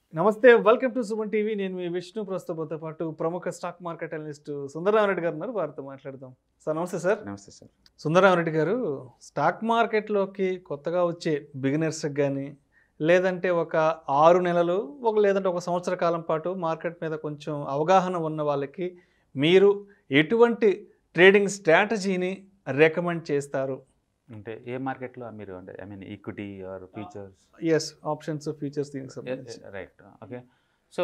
నమస్తే welcome to Suman TV నేను మీ విష్ణు ప్రస్తుతంతో పాటు ప్రముఖ స్టాక్ మార్కెట్ అనలిస్ట్ సుందరరామరెడ్డి గారు ఉన్నారు వారితో మాట్లాడదాం సార్ నమస్తే సార్ నమస్తే సార్ సుందరరామరెడ్డి గారు స్టాక్ మార్కెట్లోకి కొత్తగా వచ్చే బిగినర్స్కి కానీ లేదంటే ఒక ఆరు నెలలు ఒక లేదంటే ఒక సంవత్సర కాలం పాటు మార్కెట్ మీద కొంచెం అవగాహన ఉన్న వాళ్ళకి మీరు ఎటువంటి ట్రేడింగ్ స్ట్రాటజీని రికమెండ్ చేస్తారు అంటే ఏ మార్కెట్లో మీరు అంటే I mean equity or futures ఎస్ ఆప్షన్స్ ఫీచర్స్ దీనికి సంబంధించి రైట్ ఓకే సో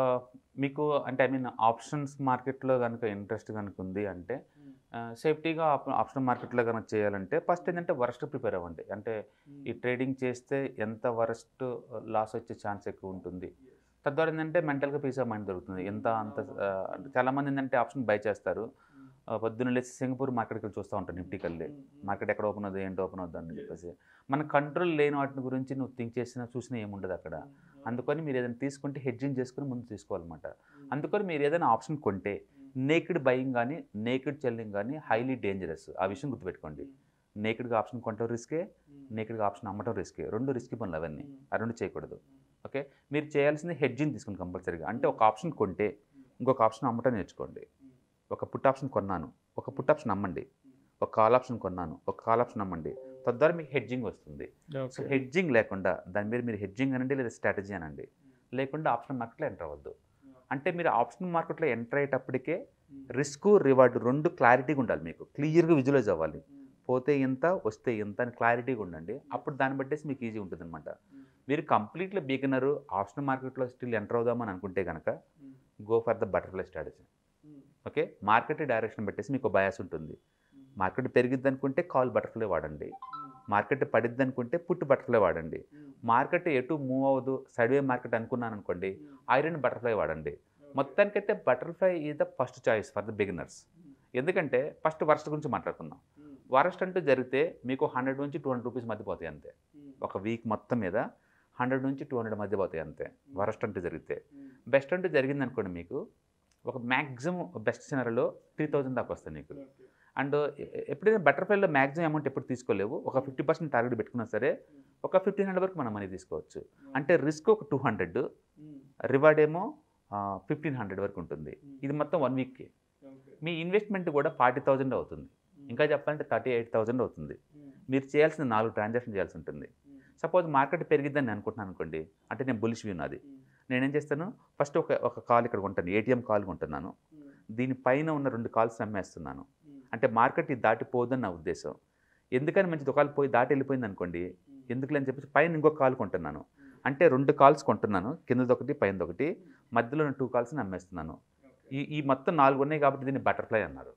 మీకు అంటే ఐ మీన్ ఆప్షన్స్ మార్కెట్లో కనుక ఇంట్రెస్ట్ కనుక ఉంది అంటే సేఫ్టీగా ఆప్షన్ మార్కెట్లో కనుక చేయాలంటే ఫస్ట్ ఏంటంటే వరస్ట్ ప్రిపేర్ అవ్వండి అంటే ఈ ట్రేడింగ్ చేస్తే ఎంత వరస్ట్ లాస్ వచ్చే ఛాన్స్ ఎక్కువ ఉంటుంది తద్వారా ఏంటంటే మెంటల్గా పీస్ ఆఫ్ మైండ్ దొరుకుతుంది ఎంత అంత ఆ, అంటే చాలామంది ఏంటంటే ఆప్షన్ బై చేస్తారు ఆ, పొద్దున్న లేచి సింగపూర్ మార్కెట్కి వెళ్ళి చూస్తూ ఉంటాను నిఫ్టీకి వెళ్ళి మార్కెట్ ఎక్కడ ఓపెన్ అవుతుంది ఏంటి ఓపెన్ అవుతుంది అని చెప్పేసి మన కంట్రోల్ లేని వాటిని గురించి నువ్వు థింక్ చేసినా చూసినా ఏముండదు అక్కడ అందుకని మీరు ఏదైనా తీసుకుంటే హెడ్జింగ్ చేసుకుని ముందు తీసుకోవాలన్నమాట అందుకని మీరు ఏదైనా ఆప్షన్ కొంటే నేకిడ్ బయింగ్ కానీ నేకిడ్ సెల్లింగ్ కానీ హైలీ డేంజరస్ ఆ విషయం గుర్తుపెట్టుకోండి నేకిడ్గా ఆప్షన్ కొనటం రిస్కే నేకిడ్గా ఆప్షన్ అమ్మటం రిస్కే రెండు రిస్క్ పనులు అవన్నీ ఆ రెండు చేయకూడదు ఓకే మీరు చేయాల్సింది హెడ్జింగ్ తీసుకోండి కంపల్సరీగా అంటే ఒక ఆప్షన్ కొంటే ఇంకొక ఆప్షన్ అమ్మటం నేర్చుకోండి ఒక పుట్ ఆప్షన్ కొన్నాను ఒక పుట్ ఆప్షన్ అమ్మండి ఒక కాల్ ఆప్షన్ కొన్నాను ఒక కాల్ ఆప్షన్ అమ్మండి తద్వారా మీకు హెడ్జింగ్ వస్తుంది సో ఓకే హెడ్జింగ్ లేకుండా దాని మీద మీరు హెడ్జింగ్ అనండి లేదా స్ట్రాటజీ అనండి లేకుండా ఆప్షన్ మార్కెట్లో ఎంటర్ అవ్వద్దు అంటే మీరు ఆప్షన్ మార్కెట్లో ఎంటర్ అయ్యేటప్పటికే రిస్క్ రివార్డ్ రెండు క్లారిటీగా ఉండాలి మీకు క్లియర్గా విజువలైజ్ అవ్వాలి పోతే ఎంత వస్తే ఎంత అని క్లారిటీగా ఉండండి అప్పుడు దాన్ని బట్టేసి మీకు ఈజీ ఉంటుంది అనమాట మీరు కంప్లీట్లీ బిగినరు ఆప్షన్ మార్కెట్లో స్టిల్ ఎంటర్ అవుదామని అనుకుంటే కనుక go for the butterfly strategy okay market direction పెట్టేసి మీకు బయాస్ ఉంటుంది మార్కెట్ పెరిగిద్ది అనుకుంటే కాల్ బటర్ఫ్లై వాడండి మార్కెట్ పడిద్ది అనుకుంటే పుట్ బటర్ఫ్లై వాడండి మార్కెట్ ఎటు మూవ్ అవ్వదు సైడ్వే మార్కెట్ అనుకున్నాను అనుకోండి ఐరన్ బటర్ఫ్లై వాడండి మొత్తానికైతే butterfly is the first choice for the beginners ఎందుకంటే ఫస్ట్ వర్స్ట్ గురించి మాట్లాడుకుందాం వరస్ట్ అంటూ జరిగితే మీకు హండ్రెడ్ నుంచి టూ హండ్రెడ్ రూపీస్ మధ్య పోతాయి అంతే ఒక వీక్ మొత్తం మీద హండ్రెడ్ నుంచి టూ హండ్రెడ్ మధ్య పోతాయి అంతే వరస్ట్ అంటూ జరిగితే బెస్ట్ అంటూ జరిగింది అనుకోండి మీకు ఒక మ్యాక్సిమం బెస్ట్ సినరీలో త్రీ థౌజండ్ దాకా వస్తాయి మీకు అండ్ ఎప్పుడైనా బటర్ఫ్లైలో మ్యాక్సిమం అమౌంట్ ఎప్పుడు తీసుకోలేవు ఒక ఫిఫ్టీ పర్సెంట్ టార్గెట్ పెట్టుకున్నా సరే ఒక ఫిఫ్టీన్ హండ్రెడ్ వరకు మనం మనీ తీసుకోవచ్చు అంటే రిస్క్ ఒక టూ హండ్రెడ్ రివార్డ్ ఏమో ఫిఫ్టీన్ హండ్రెడ్ వరకు ఉంటుంది ఇది మొత్తం వన్ వీక్కి మీ ఇన్వెస్ట్మెంట్ కూడా ఫార్టీ థౌజండ్ అవుతుంది ఇంకా చెప్పాలంటే థర్టీ ఎయిట్ థౌజండ్ అవుతుంది మీరు చేయాల్సిన నాలుగు ట్రాన్సాక్షన్ చేయాల్సి ఉంటుంది సపోజ్ మార్కెట్ పెరిగిద్దని నేను అనుకుంటున్నాను అనుకోండి అంటే నేను బులిష్ వ్యూ నాది నేనేం చేస్తాను ఫస్ట్ ఒక ఒక కాల్ ఇక్కడ కొంటాను ఏటీఎం కాల్ కొంటున్నాను దీనిపైన ఉన్న రెండు కాల్స్ అమ్మేస్తున్నాను అంటే మార్కెట్ ఇది దాటిపోదని నా ఉద్దేశం ఎందుకని మంచి దుకాణాలు పోయి దాటి వెళ్ళిపోయింది అనుకోండి ఎందుకులే అని చెప్పేసి పైన ఇంకొక కాల్ కొంటున్నాను అంటే రెండు కాల్స్ కొంటున్నాను కిందది ఒకటి పైనది ఒకటి మధ్యలో ఉన్న టూ కాల్స్ని అమ్మేస్తున్నాను ఈ ఈ మొత్తం నాలుగు ఉన్నాయి కాబట్టి దీన్ని బటర్ఫ్లై అన్నారు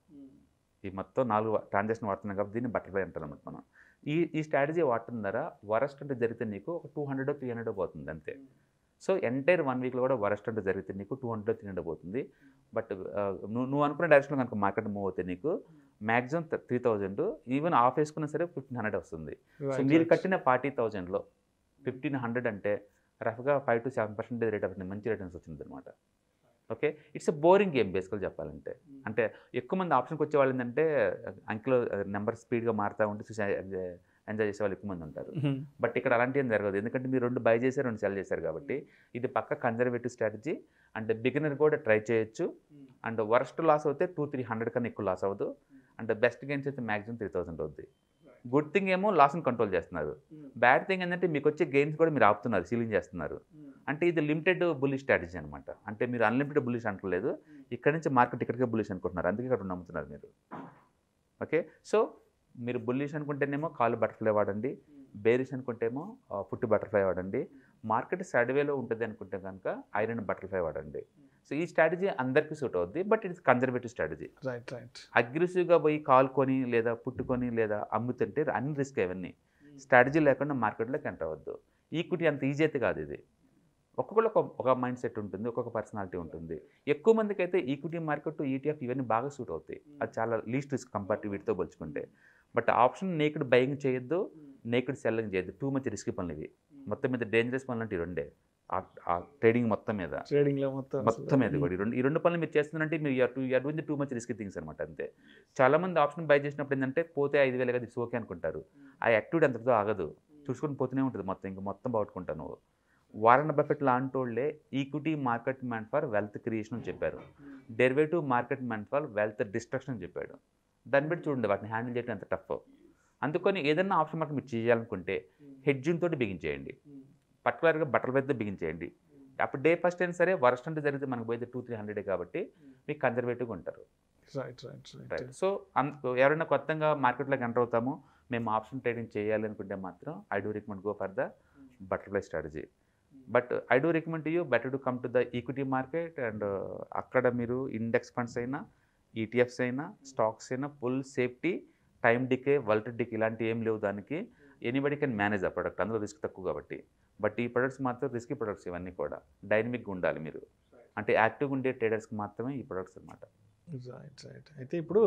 ఈ మొత్తం నాలుగు ట్రాన్సాక్షన్ వాడుతున్నాం కాబట్టి దీన్ని బటర్ఫ్లై అంటారు అనమాట మనం ఈ ఈ స్ట్రాటజీ వాడటం ద్వారా వరస్ట్ అంటే జరిగితే నీకు ఒక టూ హండ్రెడ్ త్రీ హండ్రెడ్ పోతుంది అంతే సో ఎంటైర్ వన్ వీక్లో కూడా వరస్ట్ అంటే జరిగితే నీకు టూ హండ్రెడ్ త్రీ హండ్రెడ్ పోతుంది బట్ నువ్వు నువ్వు అనుకున్న డైరెక్షన్లో కనుక మార్కెట్ మూవ్ అవుతే నీకు maximum three thousand even half వేసుకున్నా సరే ఫిఫ్టీన్ హండ్రెడ్ వస్తుంది సో మీరు కట్టిన ఫార్టీ థౌజండ్లో ఫిఫ్టీన్ హండ్రెడ్ అంటే రఫ్గా five to seven percentage rate అవుతుంది మంచి రిటర్న్స్ వచ్చింది అనమాట okay it's a boring game basically చెప్పాలంటే అంటే ఎక్కువ మంది ఆప్షన్కి వచ్చే వాళ్ళు ఏంటంటే అంకిలో నెంబర్ స్పీడ్గా మారుతూ ఉంటే చూసి ఎంజాయ్ చేసే వాళ్ళు ఎక్కువ మంది ఉంటారు బట్ ఇక్కడ అలాంటి ఏం జరగదు ఎందుకంటే మీరు రెండు బై చేశారు రెండు సెల్ చేశారు కాబట్టి ఇది పక్క కన్జర్వేటివ్ స్ట్రాటజీ అండ్ బిగినర్ కూడా ట్రై చేయొచ్చు అండ్ వర్స్ట్ లాస్ అవుతే టూ త్రీ హండ్రెడ్ కన్నా ఎక్కువ లాస్ అవ్వదు అండ్ బెస్ట్ గేమ్స్ అయితే మ్యాక్సిమం త్రీ థౌసండ్ అవుద్ది గుడ్ థింగ్ ఏమో లాస్ని కంట్రోల్ చేస్తున్నారు బ్యాడ్ థింగ్ ఏంటంటే మీకు వచ్చే గెయిన్స్ కూడా మీరు ఆపుతున్నారు సీలింగ్ చేస్తున్నారు అంటే ఇది లిమిటెడ్ బుల్లిష్ స్ట్రాటజీ అనమాట అంటే మీరు అన్లిమిటెడ్ బుల్లిష్ అనుకోలేదు ఇక్కడ నుంచి మార్కెట్ ఇక్కడికే బుల్లిష్ అనుకుంటున్నారు అందుకే ఇక్కడ నమ్ముతున్నారు మీరు ఓకే సో మీరు బుల్లిష్ అనుకుంటేనేమో కాలు బటర్ఫ్లై వాడండి బేరిష్ అనుకుంటేమో పుట్టి బటర్ఫ్లై వాడండి మార్కెట్ సైడ్వేలో ఉంటుంది అనుకుంటే కనుక ఐరన్ బటర్ఫ్లై వాడండి సో ఈ స్ట్రాటజీ అందరికీ సూట్ అవుద్ది but it's conservative strategy right right అగ్రెసివ్గా పోయి కాల్కొని లేదా పుట్టుకొని లేదా అమ్ముతుంటే అన్ని రిస్క్ అవన్నీ స్ట్రాటజీ లేకుండా మార్కెట్లోకి ఎంటర్ అవ్వద్దు ఈక్విటీ అంత ఈజీ అయితే కాదు ఇది ఒక్కొక్కరు ఒక ఒక మైండ్ సెట్ ఉంటుంది ఒక్కొక్క పర్సనాలిటీ ఉంటుంది ఎక్కువ మందికి అయితే ఈక్విటీ మార్కెట్ ఈటీఎఫ్ ఇవన్నీ బాగా సూట్ అవుతాయి అది చాలా లీస్ట్ రిస్క్ కంపారిటివ్ వీటితో పోల్చుకుంటే బట్ ఆప్షన్ నేకుడ్ బయింగ్ చేయొద్దు నేకుడ్ సెల్లింగ్ చేయొద్దు టూ మచ్ రిస్క్ పనులు ఇవి మొత్తం మీద డేంజరస్ పనులు అంటే ఈ రెండే ఆ ట్రేడింగ్ మొత్తం మీద ట్రేడింగ్ లో మొత్తం మొత్తం మీద కూడా ఈ రెండు ఈ రెండు పనులు మీరు చేస్తున్నారంటే మీరు you're too you're doing too much risk things అనమాట అంతే చాలా మంది ఆప్షన్ బై చేసినప్పుడు ఏంటంటే పోతే ఐదు వేలు కదా ఇట్స్ ఓకే అనుకుంటారు ఆ యాక్టివిటీ అంతటితో ఆగదు చూసుకొని పోతూనే ఉంటుంది మొత్తం ఇంకా మొత్తం బాగుట్టుకుంటావు నువ్వు వారన్ బఫెట్ లాంటి వాళ్ళే equity market meant for wealth creation అని చెప్పారు derivative market meant for wealth destruction అని చెప్పాడు దాన్ని బట్టి చూడండి వాటిని హ్యాండిల్ చేయడం ఎంత టఫ్ అందుకని ఏదైనా ఆప్షన్ మార్కెట్ మీరు చేయాలనుకుంటే హెడ్జింగ్ తోటి బిగించేయండి పర్టికులర్గా బట్టల మీద బిగించేయండి అప్పుడు డే ఫస్ట్ అయినా సరే వర్స్ట్ అంటే జరిగితే మనకు పోయితే టూ త్రీ హండ్రెడ్ కాబట్టి మీకు కన్జర్వేటివ్గా ఉంటారు right right right right so అన్ ఎవరైనా కొత్తగా మార్కెట్లోకి ఎంటర్ అవుతాము మేము ఆప్షన్ ట్రేడింగ్ చేయాలి అనుకుంటే మాత్రం I do recommend go for the butterfly strategy but I do recommend you better to come to the equity market and అక్కడ మీరు ఇండెక్స్ ఫండ్స్ అయినా ఈటీఎఫ్స్ అయినా స్టాక్స్ అయినా full safety time decay vault decay ఇలాంటి ఏం లేవు దానికి anybody can manage ఆ ప్రొడక్ట్ అందులో రిస్క్ తక్కువ కాబట్టి బట్ ఈ ప్రొడక్ట్స్ మాత్రం రిస్కీ ప్రొడక్ట్స్ ఇవన్నీ కూడా డైనమిక్గా ఉండాలి మీరు అంటే యాక్టివ్గా ఉండే ట్రేడర్స్కి మాత్రమే ఈ ప్రొడక్ట్స్ అనమాట రైట్ రైట్ అయితే ఇప్పుడు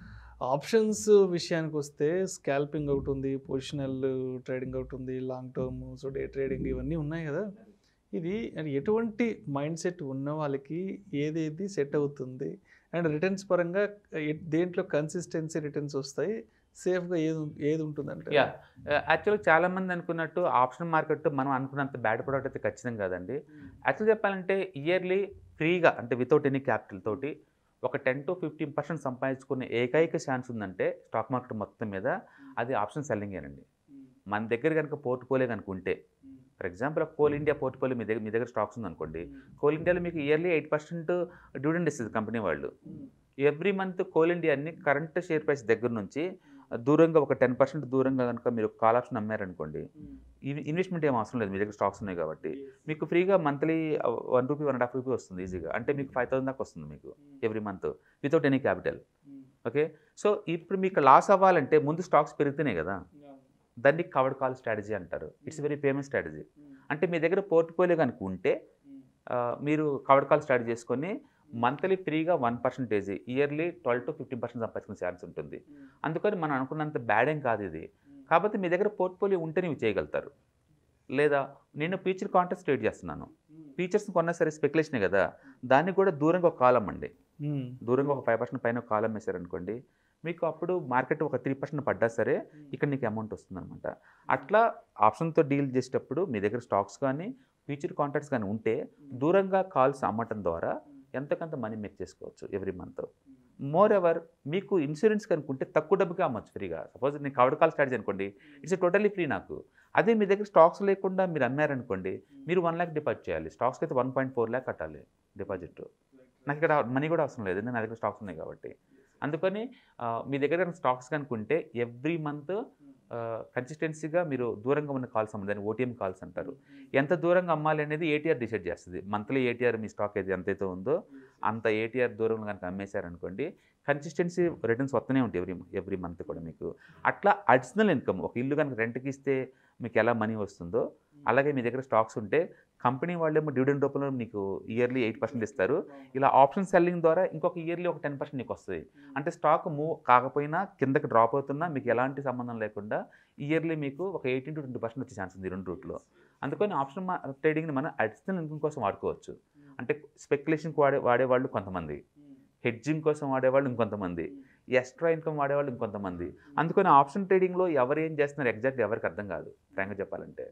ఆప్షన్స్ విషయానికి వస్తే స్కాల్పింగ్ ఒకటి ఉంది పొజిషనల్ ట్రేడింగ్ ఒకటి ఉంది long term so day trading ఇవన్నీ ఉన్నాయి కదా ఇది అది ఎటువంటి మైండ్ సెట్ ఉన్న వాళ్ళకి ఏదేది సెట్ అవుతుంది అండ్ రిటర్న్స్ పరంగా ఎ- దేంట్లో కన్సిస్టెన్సీ రిటర్న్స్ వస్తాయి సేఫ్గా ఏది ఉం- ఏది ఉంటుందంటే యా యాక్చువల్గా చాలా మంది అనుకున్నట్టు ఆప్షన్ మార్కెట్ మనం అనుకున్నంత బ్యాడ్ ప్రోడక్ట్ అయితే ఖచ్చితంగా కాదండి యాక్చువల్ చెప్పాలంటే ఇయర్లీ ఫ్రీగా అంటే వితౌట్ ఎనీ క్యాపిటల్ తోటి ఒక టెన్ టు ఫిఫ్టీన్ పర్సెంట్ సంపాదించుకునే ఏకైక ఛాన్స్ ఉందంటే స్టాక్ మార్కెట్ మొత్తం మీద అది ఆప్షన్ సెల్లింగేనండి మన దగ్గర కనుక పోర్ట్ఫోలియో కనుక ఉంటే for example Coal India portfolio మీ దగ్గర మీ దగ్గర స్టాక్స్ ఉందనుకోండి కోల్ ఇండియాలో మీకు ఇయర్లీ ఎయిట్ పర్సెంట్ డివిడెండ్ ఇస్తుంది కంపెనీ వాళ్ళు ఎవ్రీ మంత్ కోల్ ఇండియాని కరెంట్ షేర్ ప్రైస్ దగ్గర నుంచి దూరంగా ఒక టెన్ పర్సెంట్ దూరంగా కనుక మీరు కాల్ ఆప్షన్ అమ్మారనుకోండి ఇన్- ఇన్వెస్ట్మెంట్ ఏం అవసరం లేదు మీ దగ్గర స్టాక్స్ ఉన్నాయి కాబట్టి మీకు ఫ్రీగా monthly one rupee one and half rupee వస్తుంది ఈజీగా అంటే మీకు ఫైవ్ థౌసండ్ దాకా వస్తుంది మీకు every month without any capital okay so ఇప్పుడు మీకు లాస్ అవ్వాలంటే ముందు స్టాక్స్ పెరిగితేనే కదా దాన్ని కవర్డ్ కాల్ స్ట్రాటజీ అంటారు ఇట్స్ వెరీ ఫేమస్ స్ట్రాటజీ అంటే మీ దగ్గర పోర్ట్ఫోలియో కనుక ఉంటే ఆ, మీరు కవర్డ్ కాల్ స్టార్ట్ చేసుకొని మంత్లీ ఫ్రీగా one percentage yearly twelve to fifteen percent సంపాదించుకునే ఛాన్స్ ఉంటుంది అందుకని మనం అనుకున్నంత బ్యాడ్ ఏం కాదు ఇది కాబట్టి మీ దగ్గర పోర్ట్ఫోలియో ఉంటేనే ఇవి చేయగలుగుతారు లేదా నేను ఫీచర్ కాంటెస్ట్ ట్రేడ్ చేస్తున్నాను ఫీచర్స్ కొన్నా సరే స్పెక్యులేషనే కదా దానికి కూడా దూరంగా ఒక కాలం అండి మ్మ్. దూరంగా ఒక ఫైవ్ పర్సెంట్ పైన కాలం వేశారనుకోండి మీకు అప్పుడు మార్కెట్ ఒక త్రీ పర్సెంట్ పడ్డా సరే ఇక్కడ నీకు అమౌంట్ వస్తుందన్నమాట అట్లా ఆప్షన్తో డీల్ చేసేటప్పుడు మీ దగ్గర స్టాక్స్ కానీ ఫ్యూచర్ కాంట్రాక్ట్స్ కానీ ఉంటే దూరంగా కాల్స్ అమ్మటం ద్వారా ఎంతకంత మనీ మేక్ చేసుకోవచ్చు ఎవ్రీ మంత్ మోర్ ఎవర్ మీకు ఇన్సూరెన్స్ కనుక్కుంటే తక్కువ డబ్బుగా అమ్మచ్చు ఫ్రీగా సపోజ్ నేను కవర్ కాల్ స్టార్ట్ అనుకోండి ఇట్స్ టోటలీ ఫ్రీ నాకు అదే మీ దగ్గర స్టాక్స్ లేకుండా మీరు అమ్మారనుకోండి మీరు వన్ ల్యాక్ డిపాజిట్ చేయాలి స్టాక్స్కి అయితే వన్ పాయింట్ ఫోర్ ల్యాక్ కట్టాలి డిపాజిట్ నాకు ఇక్కడ మనీ కూడా అవసరం లేదు నా దగ్గర స్టాక్స్ ఉన్నాయి కాబట్టి అందుకని ఆ, మీ దగ్గర కనుక స్టాక్స్ కనుక్కుంటే ఎవ్రీ మంత్ కన్సిస్టెన్సీగా మీరు దూరంగా ఉన్న కాల్స్ అమ్మాలి దాన్ని ఓటీఎం కాల్స్ అంటారు ఎంత దూరంగా అమ్మాలి అనేది ఏటీఆర్ డిసైడ్ చేస్తుంది మంత్లీ ఏటీఆర్ మీ స్టాక్ ఏది ఎంతైతే ఉందో అంత ఏటీఆర్ దూరంలో కనుక అమ్మేశారనుకోండి కన్సిస్టెన్సీ రిటర్న్స్ వస్తూనే ఉంటాయి ఎవ్రీ ఎవ్రీ మంత్ కూడా మీకు అట్లా అడిషనల్ ఇన్కమ్ ఒక ఇల్లు కనుక రెంట్కి ఇస్తే మీకు ఎలా మనీ వస్తుందో అలాగే మీ దగ్గర స్టాక్స్ ఉంటే కంపెనీ వాళ్ళేమో డివిడెండ్ రూపంలో మీకు ఇయర్లీ ఎయిట్ పర్సెంట్ ఇస్తారు ఇలా ఆప్షన్ సెల్లింగ్ ద్వారా ఇంకొక ఇయర్లీ ఒక టెన్ పర్సెంట్ నీకు వస్తుంది అంటే స్టాక్ మూవ్ కాకపోయినా కిందకి డ్రాప్ అవుతున్నా మీకు ఎలాంటి సంబంధం లేకుండా ఇయర్లీ మీకు ఒక ఎయిటీన్ టు ట్వంటీ పర్సెంట్ వచ్చే ఛాన్స్ ఉంది ఈ రెండు రూట్లో అందుకని ఆప్షన్ ట్రేడింగ్ని మనం అడిషనల్ ఇన్కమ్ కోసం వాడుకోవచ్చు అంటే స్పెక్యులేషన్కి వాడే వాడేవాళ్ళు కొంతమంది హెడ్జింగ్ కోసం వాడేవాళ్ళు ఇంకొంతమంది ఎక్స్ట్రా ఇన్కమ్ వాడేవాళ్ళు ఇంకొంతమంది అందుకని ఆప్షన్ ట్రేడింగ్లో ఎవరు ఏం చేస్తున్నారు ఎగ్జాక్ట్ ఎవరికి అర్థం కాదు ఫ్రాంక్గా చెప్పాలంటే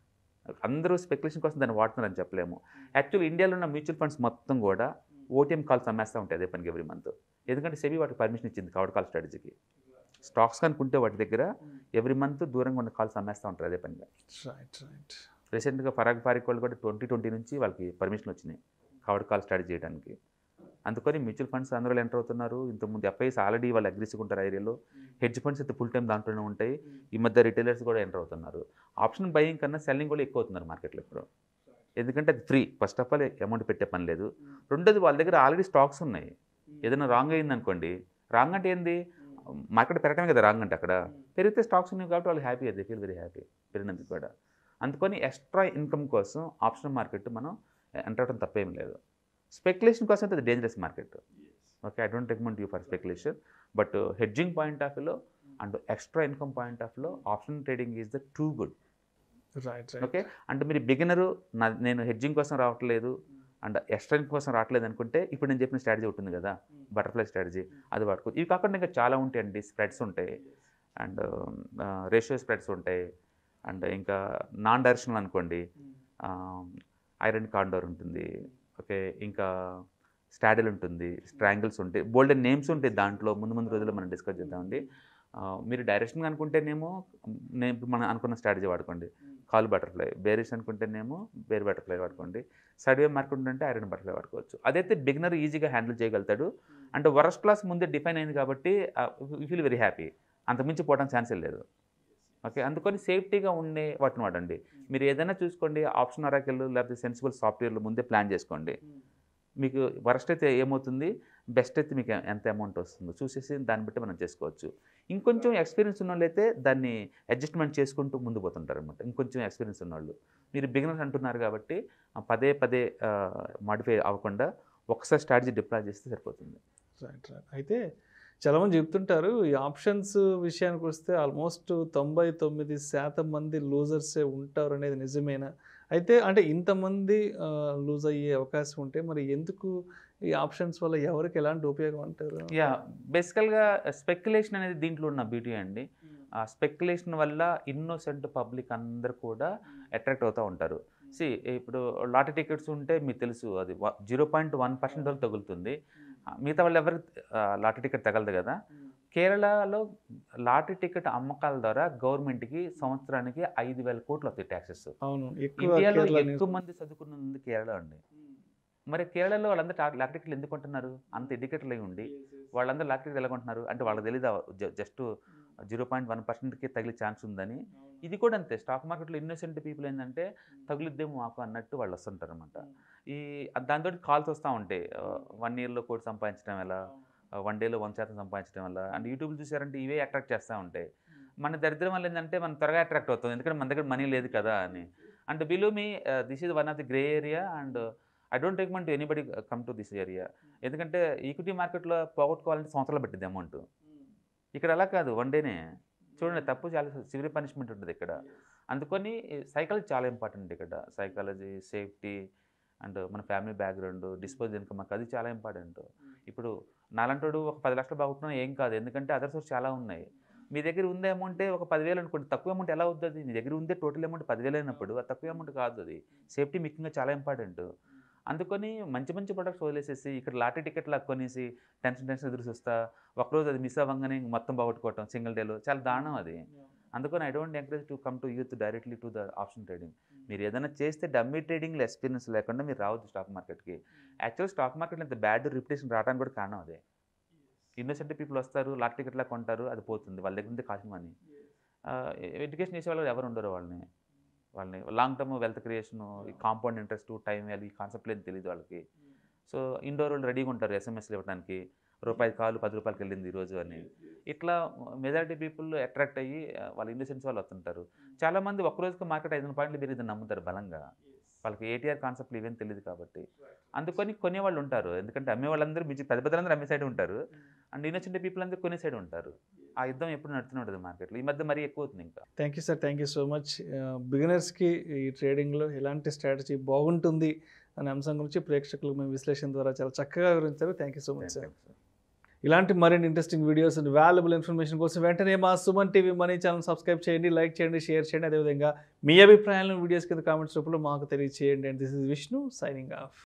అందరూ స్పెక్యులేషన్ కోసం దాన్ని వాడుతున్నారని చెప్పలేము యాక్చువల్ ఇండియాలో ఉన్న మ్యూచువల్ ఫండ్స్ మొత్తం కూడా ఓటీఎం కాల్స్ అమ్మేస్తూ ఉంటాయి అదే పనికి ఎవ్రీ మంత్ ఎందుకంటే సెబీ వాటికి పర్మిషన్ ఇచ్చింది కవర్డ్ కాల్ స్ట్రాటజీకి స్టాక్స్ కనుకుంటే వాటి దగ్గర ఎవ్రీ మంత్ దూరంగా ఉన్న కాల్స్ అమ్మేస్తూ ఉంటారు అదే పనిగా రైట్ రైట్ రీసెంట్గా ఫరాగ్ ఫారిక్ వాళ్ళు కూడా ట్వంటీ ట్వంటీ నుంచి వాళ్ళకి పర్మిషన్ వచ్చినాయి కవర్డ్ కాల్ స్టార్ట్ చేయడానికి అందుకని మ్యూచువల్ ఫండ్స్ అందులో ఎంటర్ అవుతున్నారు ఇంతకుముందు ఎఫ్ఐస్ ఆల్రెడీ వాళ్ళు అగ్రెసివ్ ఉంటారు ఆ ఏరియాలో హెడ్జ్ ఫండ్స్ అయితే ఫుల్ టైం దాంట్లోనే ఉంటాయి ఈ మధ్య రిటైలర్స్ కూడా ఎంటర్ అవుతున్నారు ఆప్షన్ బయింగ్ కన్నా సెల్లింగ్ కూడా ఎక్కువ అవుతున్నారు మార్కెట్లో ఇప్పుడు ఎందుకంటే అది free first of all amount పెట్టే పని లేదు రెండోది వాళ్ళ దగ్గర ఆల్రెడీ స్టాక్స్ ఉన్నాయి ఏదైనా రాంగ్ అయింది అనుకోండి రాంగ్ అంటే ఏంది మార్కెట్ పెరగటమే కదా రాంగ్ అంటే అక్కడ పెరిగితే స్టాక్స్ ఉన్నాయి కాబట్టి వాళ్ళు హ్యాపీ అది ఫీల్ వెరీ హ్యాపీ పెరిగినందుకు కూడా అందుకని ఎక్స్ట్రా ఇన్కమ్ కోసం ఆప్షన్ మార్కెట్ మనం ఎంటర్ అవడం తప్పేం లేదు స్పెక్యులేషన్ కోసం అయితే అది dangerous market okay I don't recommend you for speculation but hedging point of వ్యూలో and extra income point of వ్యూలో option trading is the too good right right okay అంటే మీరు బిగినరు నా నేను హెడ్జింగ్ కోసం రావట్లేదు అండ్ ఎక్స్ట్రా ఇన్కమ్ కోసం రావట్లేదు అనుకుంటే ఇప్పుడు నేను చెప్పిన స్ట్రాటజీ ఉంటుంది కదా బటర్ఫ్లై స్ట్రాటజీ అది వాడుకో ఇవి కాకుండా ఇంకా చాలా ఉంటాయండి స్ప్రెడ్స్ ఉంటాయి అండ్ రేషియో స్ప్రెడ్స్ ఉంటాయి అండ్ ఇంకా నాన్ డైరెక్షనల్ అనుకోండి ఐరన్ కాండోర్ ఉంటుంది ఓకే ఇంకా స్టాడిల్ ఉంటుంది స్ట్రాంగిల్స్ ఉంటాయి బోల్డెన్ నేమ్స్ ఉంటాయి దాంట్లో ముందు ముందు రోజుల్లో మనం డిస్కస్ చేద్దామండి ఆ, మీరు డైరెక్షన్ అనుకుంటేనేమో నేను ఇప్పుడు మనం అనుకున్న స్ట్రాటజీ వాడుకోండి కాల్ బటర్ఫ్లై బేరిష్ అనుకుంటేనేమో బేర్ బటర్ఫ్లై వాడుకోండి సైడ్ వే మార్కెట్ అంటే ఐరన్ బటర్ఫ్లై వాడుకోవచ్చు అదైతే బిగినర్ ఈజీగా హ్యాండిల్ చేయగలుగుతాడు అంటే వరస్ట్ క్లాస్ ముందే డిఫైన్ అయింది కాబట్టి యూ ఫీల్ వెరీ హ్యాపీ అంతకుమించి పోవడానికి ఛాన్సే లేదు ఓకే అందుకని సేఫ్టీగా ఉండే వాటిని వాడండి మీరు ఏదైనా చూసుకోండి ఆప్షన్ అరాకెల్ లేకపోతే సెన్సిబుల్ సాఫ్ట్వేర్లు ముందే ప్లాన్ చేసుకోండి మీకు వరస్ట్ అయితే ఏమవుతుంది బెస్ట్ అయితే మీకు ఎంత అమౌంట్ వస్తుందో చూసేసి దాన్ని బట్టి మనం చేసుకోవచ్చు ఇంకొంచెం ఎక్స్పీరియన్స్ ఉన్న వాళ్ళైతే దాన్ని అడ్జస్ట్మెంట్ చేసుకుంటూ ముందు పోతుంటారు అనమాట ఇంకొంచెం ఎక్స్పీరియన్స్ ఉన్నవాళ్ళు మీరు బిగినర్స్ అంటున్నారు కాబట్టి ఆ పదే పదే మాడిఫై అవ్వకుండా ఒకసారి స్ట్రాటజీ డిప్లాయ్ చేస్తే సరిపోతుంది రైట్ రైట్ అయితే చాలామంది చెప్తుంటారు ఈ ఆప్షన్స్ విషయానికి వస్తే ఆల్మోస్ట్ తొంభై తొమ్మిది శాతం మంది లూజర్సే ఉంటారు అనేది నిజమేనా అయితే అంటే ఇంతమంది లూజ్ అయ్యే అవకాశం ఉంటే మరి ఎందుకు ఈ ఆప్షన్స్ వల్ల ఎవరికి ఎలాంటి ఉపయోగం అంటారు యా బేసికల్గా స్పెక్యులేషన్ అనేది దీంట్లో ఉన్న బ్యూటీ అండి ఆ స్పెక్యులేషన్ వల్ల ఇన్నోసెంట్ పబ్లిక్ అందరు కూడా అట్రాక్ట్ అవుతూ ఉంటారు సి ఇప్పుడు లాటరీ టికెట్స్ ఉంటే మీకు తెలుసు అది జీరో పాయింట్ వన్ పర్సెంట్ వరకు తగులుతుంది ఆ, మిగతా వాళ్ళు ఎవరికి లాటరీ టికెట్ తగలదు కదా కేరళలో లాటరీ టికెట్ అమ్మకాల ద్వారా గవర్నమెంట్కి సంవత్సరానికి ఐదు వేల కోట్లు వస్తాయి ట్యాక్సెస్ అవును ఎక్కువ ఇండియాలో కేరళ ఎక్కువ మంది చదువుకున్నది కేరళ అండి మరి కేరళలో వాళ్ళందరూ లా- లాటరీ టికెట్లు ఎందుకు కొంటున్నారు అంత ఎడ్యుకేటెడ్ అయి ఉండి వాళ్ళందరూ లాటరీ టికెట్ ఎలా కొంటున్నారు అంటే వాళ్ళకి తెలీదా జస్ట్ జీరో పాయింట్ వన్ పర్సెంట్కి తగిలే ఛాన్స్ ఉందని ఇది కూడా అంతే స్టాక్ మార్కెట్లో ఇన్నోసెంట్ పీపుల్ ఏంటంటే తగులుద్దేమో మాకు అన్నట్టు వాళ్ళు వస్తుంటారు అనమాట ఈ దాంతో కాల్స్ వస్తూ ఉంటాయి వన్ ఇయర్లో కోటి సంపాదించడం ఎలా వన్ డేలో వన్ శాతం సంపాదించడం వల్ల అండ్ యూట్యూబ్ చూసారంటే ఇవే అట్రాక్ట్ చేస్తూ ఉంటాయి మన దరిద్రం వల్ల ఏంటంటే మనం త్వరగా అట్రాక్ట్ అవుతాం ఎందుకంటే మన దగ్గర మనీ లేదు కదా అని and believe me this is one of the grey area and I don't recommend to anybody come to this area ఎందుకంటే ఈక్విటీ మార్కెట్లో పోగొట్టుకోవాలంటే సంవత్సరాలు పట్టింది అమౌంట్ ఇక్కడ అలా కాదు వన్ డేనే చూడండి తప్పు చాలా సివియర్ పనిష్మెంట్ ఉంటుంది ఇక్కడ అందుకని సైకాలజీ చాలా ఇంపార్టెంట్ ఇక్కడ సైకాలజీ సేఫ్టీ అండ్ మన ఫ్యామిలీ బ్యాక్గ్రౌండ్ డిస్పోజ్ ఇన్కమ్ మాకు అది చాలా ఇంపార్టెంట్ ఇప్పుడు నాలంటోడు ఒక పది లక్షలు బాగుంటున్నా ఏం కాదు ఎందుకంటే అదర్ సోర్స్ చాలా ఉన్నాయి మీ దగ్గర ఉందే అమౌంటే ఒక పదివేలు అనుకోండి తక్కువ అమౌంట్ ఎలా అవుతుంది నీ దగ్గర ఉందే టోటల్ అమౌంట్ పదివేలు అయినప్పుడు అది తక్కువ అమౌంట్ కాదు అది సేఫ్టీ ముఖ్యంగా చాలా ఇంపార్టెంట్ అందుకని మంచి మంచి ప్రొడక్ట్స్ వదిలేసేసి ఇక్కడ లాటరీ టికెట్ లాక్కొనేసి టెన్షన్ టెన్షన్ ఎదురు చూస్తా ఒకరోజు అది మిస్ అవ్వగానే ఇంక మొత్తం బాగొట్టుకోవటం సింగిల్ డేలో చాలా దారుణం అది అందుకని I don't encourage to come to youth directly to the option trading మీరు ఏదైనా చేస్తే డమ్మీ ట్రేడింగ్లో ఎక్స్పీరియన్స్ లేకుండా మీరు రావద్దు స్టాక్ మార్కెట్కి యాక్చువల్ స్టాక్ మార్కెట్లో ఇంత బ్యాడ్ రిప్యుటేషన్ రావడానికి కూడా కారణం అదే ఇన్నోసెంట్ పీపుల్ వస్తారు లాట్ టికెట్లా కొంటారు అది పోతుంది వాళ్ళ దగ్గర ఉంది కాసిన మనీ ఎడ్యుకేషన్ చేసే వాళ్ళు ఎవరు ఉండరు వాళ్ళని వాళ్ళని long term wealth creation compound interest time value ఈ కాన్సెప్ట్ లేదు తెలియదు వాళ్ళకి సో ఇండోర్ వాళ్ళు రెడీగా ఉంటారు ఎస్ఎంఎస్లు ఇవ్వడానికి రూపాయి కాలు పది రూపాయలకి వెళ్ళింది ఈరోజు అని ఇట్లా మెజారిటీ పీపుల్ అట్రాక్ట్ అయ్యి ఆ, వాళ్ళ ఇండిసెన్స్ వాళ్ళు వస్తుంటారు చాలామంది ఒక్క రోజుకి మార్కెట్ ఐదు వందల పాయింట్లు పెరిగిందని నమ్ముతారు బలంగా వాళ్ళకి ఏటీఆర్ కాన్సెప్ట్లు ఇవేం తెలియదు కాబట్టి అందుకని కొనేవాళ్ళు ఉంటారు ఎందుకంటే అమ్మే వాళ్ళందరూ మించి పెద్ద పెద్దలందరూ అమ్మే సైడ్ ఉంటారు అండ్ ఇన్నోసెంట్ పీపుల్ అందరూ కొనే సైడ్ ఉంటారు ఆ యుద్ధం ఎప్పుడు నడుతూనే ఉంటుంది మార్కెట్లో ఈ మధ్య మరీ ఎక్కువ అవుతుంది ఇంకా thank you sir thank you so much బిగినర్స్కి ఈ ట్రేడింగ్లో ఎలాంటి స్ట్రాటజీ బాగుంటుంది అనే అంశం గురించి ప్రేక్షకులకు మేము విశ్లేషణ ద్వారా చాలా చక్కగా వివరించారు thank you so much sir ఇలాంటి మరిన్ని interesting videos and valuable information కోసం వెంటనే మా Suman TV money channel subscribe చేయండి లైక్ చేయండి షేర్ చేయండి అదేవిధంగా మీ అభిప్రాయాలను వీడియోస్ కింద కామెంట్స్ రూపంలో మాకు తెలియజేయండి and this is Vishnu signing of